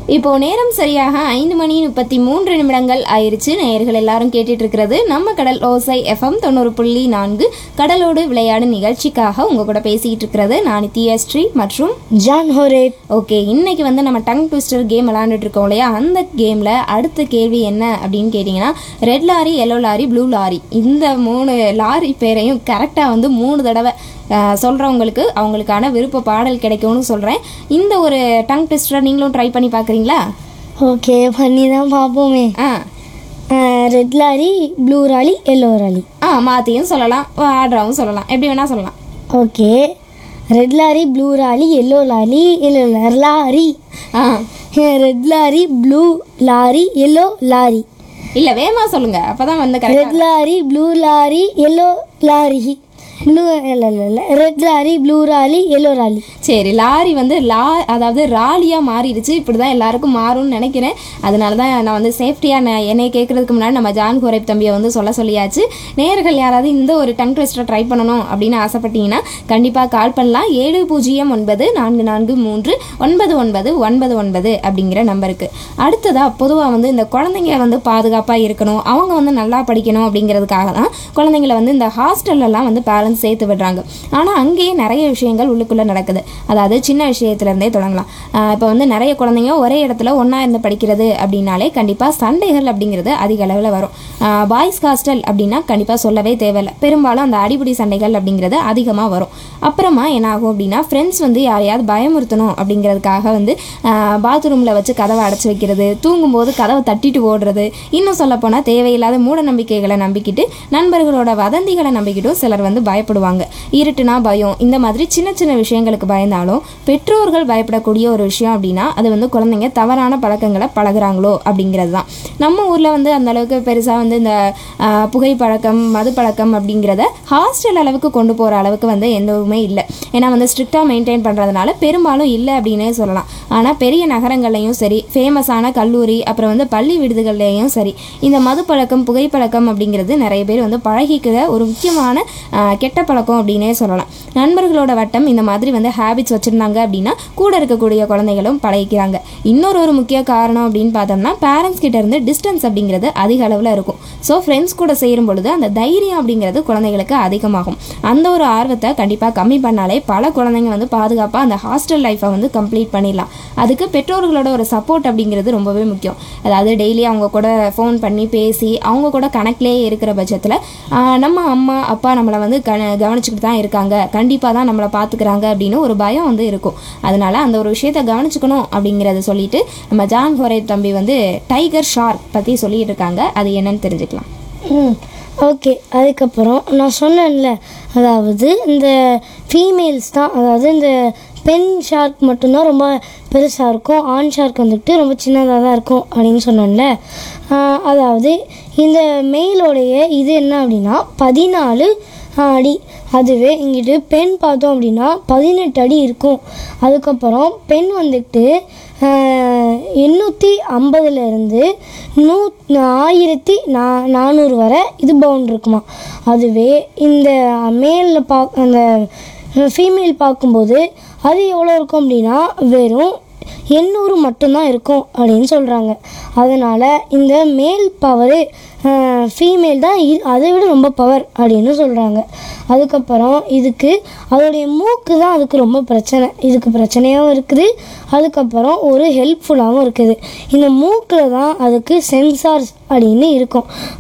இப்போ நேரம் சரியாக ஐந்து மணி முப்பத்தி மூன்று நிமிடங்கள் ஆயிருச்சு நேயர்கள் எல்லாரும் கேட்டுட்டு இருக்கிறது நம்ம கடல் ஓசை எஃப்எம் தொண்ணூறு புள்ளி நான்கு கடலோடு விளையாடு நிகழ்ச்சிக்காக உங்க கூட பேசிக்கிட்டு இருக்கிறது நான் நித்யஸ்ரீ மற்றும் ஜான் ஹோரேப் ஓகே இன்னைக்கு வந்து நம்ம டங் ட்விஸ்டர் கேம் விளாண்டுட்டு இருக்கோம் இல்லையா அந்த கேமில் அடுத்த கேள்வி என்ன அப்படின்னு கேட்டிங்கன்னா red lorry yellow lorry blue lorry இந்த மூணு லாரி பேரையும் கரெக்டாக வந்து மூணு தடவை அஹ், சொல்றவங்களுக்கு அவங்களுக்கான விருப்ப பாடல் கிடைக்கும்னு சொல்கிறேன் இந்த ஒரு டங் ட்விஸ்டரை நீங்களும் ட்ரை பண்ணி பார்க்குறீங்களா ஓகே பண்ணி தான் பார்ப்போமே ஆ red lorry blue lorry yellow lorry ஆ மாற்றியும் சொல்லலாம் ஆர்டராகவும் சொல்லலாம் எப்படி வேணால் சொல்லலாம் okay red lorry blue lorry yellow lorry yellow lorry ஆ red lorry blue lorry yellow lorry இல்லை வேகமாக சொல்லுங்கள் அப்போ தான் வந்து கரெக்டாக red lorry blue lorry yellow lorry blue இல்லை இல்லை இல்லை red lorry blue lorry yellow lorry சரி லாரி வந்து லா அதாவது ராலியாக மாறிடுச்சு இப்படி தான் எல்லாருக்கும் மாறும்னு நினைக்கிறேன் அதனால தான் நான் வந்து சேஃப்டியாக நான் என்னை கேட்குறதுக்கு முன்னாடி நம்ம ஜான் கோரைப் தம்பியை வந்து சொல்ல சொல்லியாச்சு நேர்கள் யாராவது இந்த ஒரு டங் ட்விஸ்டரை ட்ரை பண்ணணும் அப்படின்னு ஆசைப்பட்டீங்கன்னா கண்டிப்பாக கால் பண்ணலாம் ஏழு பூஜ்ஜியம் ஒன்பது நான்கு நான்கு மூன்று ஒன்பது ஒன்பது ஒன்பது ஒன்பது அப்படிங்கிற நம்பருக்கு அடுத்ததாக பொதுவாக வந்து இந்த குழந்தைங்க வந்து பாதுகாப்பாக இருக்கணும் அவங்க வந்து நல்லா படிக்கணும் அப்படிங்கிறதுக்காக தான் குழந்தைங்களை வந்து இந்த ஹாஸ்டல்லலாம் வந்து பேரண்ட்ஸ் சேர்த்து விடுறாங்க ஆனால் அங்கேயே நிறைய விஷயங்கள் உள்ளுக்குள்ளே நடக்குது அதாவது சின்ன விஷயத்துலேருந்தே தொடங்கலாம் இப்போ வந்து நிறைய குழந்தைங்க ஒரே இடத்துல ஒன்றா இருந்து படிக்கிறது அப்படின்னாலே கண்டிப்பாக சண்டைகள் அப்படிங்கிறது அதிக அளவில் வரும் பாய்ஸ் ஹாஸ்டல் அப்படின்னா கண்டிப்பாக சொல்லவே தேவையில்லை பெரும்பாலும் அந்த அடிப்படை சண்டைகள் அப்படிங்கிறது அதிகமாக வரும் அப்புறமா என்ன ஆகும் அப்படின்னா ஃப்ரெண்ட்ஸ் வந்து யாரையாவது பயமுறுத்தணும் அப்படிங்கிறதுக்காக வந்து பாத்ரூமில் வச்சு கதவை அடைச்சி வைக்கிறது தூங்கும்போது கதவை தட்டிட்டு ஓடுறது இன்னும் சொல்லப்போனால் தேவையில்லாத மூட நம்பிக்கைகளை நம்பிக்கிட்டு நண்பர்களோட வதந்திகளை நம்பிக்கிட்டும் சிலர் வந்து பயப்படுவாங்க இருட்டுனா பயம் இந்த மாதிரி சின்ன சின்ன விஷயங்களுக்கு பயந்தாலும் பெற்றோர்கள் பயப்படக்கூடிய ஒரு விஷயம் அப்படின்னா அது வந்து குழந்தைங்க தவறான பழக்கங்களை பழகுறாங்களோ அப்படிங்கிறது தான் நம்ம ஊரில் வந்து அந்த அளவுக்கு பெருசாக வந்து இந்த ஆஹ், புகைப்பழக்கம் மது பழக்கம் அப்படிங்கிறத ஹாஸ்டல் அளவுக்கு கொண்டு போகிற அளவுக்கு வந்து எதுவுமே இல்லை ஏன்னா வந்து ஸ்ட்ரிக்டாக மெயின்டைன் பண்ணுறதுனால பெரும்பாலும் இல்லை அப்படின்னே சொல்லலாம் ஆனால் பெரிய நகரங்கள்லையும் சரி ஃபேமஸான கல்லூரி அப்புறம் வந்து பள்ளி விடுதிகள்லையும் சரி இந்த மது பழக்கம் புகைப்பழக்கம் அப்படிங்கிறது நிறைய பேர் வந்து பழகிக்கிற ஒரு முக்கியமான ஆஹ், கெட்ட பழக்கம் அப்படின்னே சொல்லலாம் நண்பர்களோட வட்டம் இந்த மாதிரி வந்து ஹேபிட்ஸ் வச்சுருந்தாங்க அப்படின்னா கூட இருக்கக்கூடிய குழந்தைகளும் பழகிக்கிறாங்க இன்னொரு ஒரு முக்கிய காரணம் அப்படின்னு பார்த்தோம்னா பேரண்ட்ஸ் கிட்ட இருந்து டிஸ்டன்ஸ் அப்படிங்கிறது அதிக அளவில் இருக்கும் ஸோ ஃப்ரெண்ட்ஸ் கூட சேரும் பொழுது அந்த தைரியம் அப்படிங்கிறது குழந்தைகளுக்கு அதிகமாகும் அந்த ஒரு ஆர்வத்தை கண்டிப்பாக கம்மி பண்ணாலே பல குழந்தைங்க வந்து பாதுகாப்பாக அந்த ஹாஸ்டல் லைஃப்பை வந்து கம்ப்ளீட் பண்ணிடலாம் அதுக்கு பெற்றோர்களோட ஒரு சப்போர்ட் அப்படிங்கிறது ரொம்பவே முக்கியம் அதாவது டெய்லி அவங்க கூட ஃபோன் பண்ணி பேசி அவங்க கூட கனெக்ட்லேயே இருக்கிற பட்சத்தில் நம்ம அம்மா அப்பா நம்மளை வந்து க கவனிச்சுக்கிட்டு தான் இருக்காங்க கண்டிப்பாக தான் நம்மளை பார்த்துக்கிறாங்க அப்படின்னு ஒரு பயம் வந்து இருக்கும் அதனால அந்த ஒரு விஷயத்தை கவனிச்சுக்கணும் அப்படிங்கிறத சொல்லிட்டு நம்ம ஜான் ஹொரே தம்பி வந்து டைகர் ஷார்க் பற்றி சொல்லிட்டு இருக்காங்க அது என்னன்னு தெரிஞ்சுக்கலாம் ம் ஓகே அதுக்கப்புறம் நான் சொன்னேன்ல அதாவது இந்த ஃபீமேல்ஸ் தான் அதாவது இந்த பெண் ஷார்க் மட்டும்தான் ரொம்ப பெருசாக இருக்கும் ஆண் ஷார்க் வந்துட்டு ரொம்ப சின்னதாக தான் இருக்கும் அப்படின்னு சொன்னேன்ல ஆஹ் அதாவது இந்த மெயிலோடைய இது என்ன அப்படின்னா பதினாலு அடி அதுவே இங்கிட்டு பெண் பார்த்தோம் அப்படின்னா பதினெட்டு அடி இருக்கும் அதுக்கப்புறம் பெண் வந்துட்டு எண்ணூற்றி ஐம்பதுலேருந்து நூ ஆயிரத்தி நா நானூறு வரை இது பவுண்ட் இருக்குமா அதுவே இந்த மேலில் பா அந்த ஃபீமேல் பார்க்கும்போது அது எவ்வளோ இருக்கும் அப்படின்னா வெறும் எண்ணூறு மட்டும்தான் இருக்கும் அப்படின்னு சொல்கிறாங்க அதனால் இந்த மேல் பவரு ஃபீமேல் தான் இ- அதை விட ரொம்ப பவர் அப்படின்னு சொல்கிறாங்க அதுக்கப்புறம் இதுக்கு அதோடைய மூக்கு தான் அதுக்கு ரொம்ப பிரச்சனை இதுக்கு பிரச்சனையாகவும் இருக்குது அதுக்கப்புறம் ஒரு ஹெல்ப்ஃபுல்லாகவும் இருக்குது இந்த மூக்கில் தான் அதுக்கு சென்சார்ஸ் அப்படின்னு இருக்கும்